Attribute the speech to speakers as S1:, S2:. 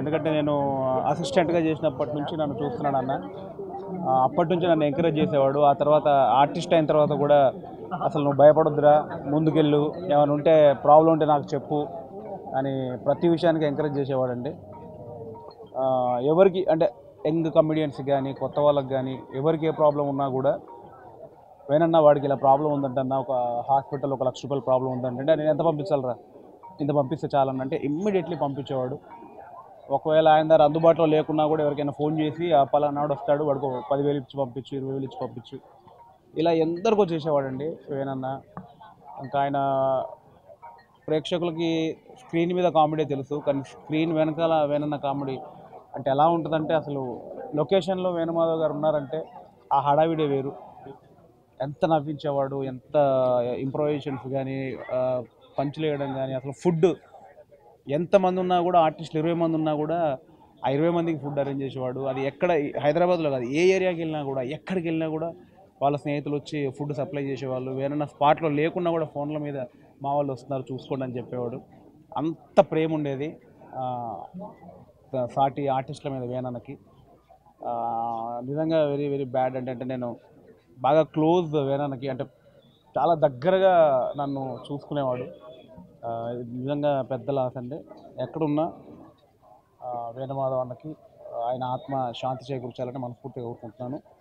S1: ఎందుకంటే నేను అసిస్టెంట్గా చేసినప్పటి నుంచి నన్ను చూస్తున్నాడు అన్న ఆ, అప్పటి నుంచి నన్ను ఎంకరేజ్ చేసేవాడు ఆ తర్వాత ఆర్టిస్ట్ అయిన తర్వాత కూడా అసలు నువ్వు భయపడొద్దురా ముందుకెళ్ళు ఏమైనా ఉంటే ప్రాబ్లం ఉంటే నాకు చెప్పు అని ప్రతి విషయానికి ఎంకరేజ్ చేసేవాడండి ఆ, ఎవరికి అంటే యంగ్ కమిడియన్స్ కానీ కొత్త వాళ్ళకి కానీ ఎవరికి ఏ ప్రాబ్లం ఉన్నా కూడా వేనన్నా వాడికి ఇలా ప్రాబ్లం ఉందంటన్న ఒక హాస్పిటల్ ఒక లక్ష రూపాయల ప్రాబ్లం ఉందంటే నేను ఎంత పంపించాలరా ఇంత పంపిస్తే చాలని అంటే ఇమ్మీడియట్లీ పంపించేవాడు ఒకవేళ ఆయన దగ్గర అందుబాటులో లేకున్నా కూడా ఎవరికైనా ఫోన్ చేసి ఆ పలానాడు వస్తాడు వాడికి ఒక పదివేలు ఇచ్చి పంపించు ఇరవై వేలు ఇచ్చి పంపించు ఇలా ఎందరికో చేసేవాడండి వేనన్న ఇంకా ఆయన ప్రేక్షకులకి స్క్రీన్ మీద కామెడీ తెలుసు కానీ స్క్రీన్ వెనకాల వేనన్న కామెడీ అంటే ఎలా ఉంటుందంటే అసలు లొకేషన్లో వేణుమాధవ్ గారు ఉన్నారంటే ఆ హడావిడే వేరు ఎంత నవ్వించేవాడు ఎంత ఇంప్రొవైజేషన్స్ కానీ పంచులు వేయడం కానీ అసలు ఫుడ్ ఎంతమంది ఉన్నా కూడా ఆర్టిస్టులు ఇరవై మంది ఉన్నా కూడా ఆ ఇరవై మందికి ఫుడ్ అరేంజ్ చేసేవాడు అది ఎక్కడ హైదరాబాద్లో కాదు ఏ ఏరియాకి వెళ్ళినా కూడా ఎక్కడికి వెళ్ళినా కూడా వాళ్ళ స్నేహితులు వచ్చి ఫుడ్ సప్లై చేసేవాళ్ళు వేరే స్పాట్లో లేకున్నా కూడా ఫోన్ల మీద మా వాళ్ళు వస్తున్నారు చూసుకోండి అని చెప్పేవాడు అంత ప్రేమ ఉండేది ఆ, సాటి ఆర్టిస్టుల మీద వేనన్నకి ఆ, నిజంగా వెరీ వెరీ బ్యాడ్ అంటే అంటే నేను బాగా క్లోజ్ వేనన్నకి అంటే చాలా దగ్గరగా నన్ను చూసుకునేవాడు ఆ, ఇది నిజంగా పెద్ద లాస్ అండి ఎక్కడున్నా ఆ, వేణుమాధవ్ అన్నకి ఆయన ఆత్మ శాంతి చేకూర్చాలని మనస్ఫూర్తిగా కోరుకుంటున్నాను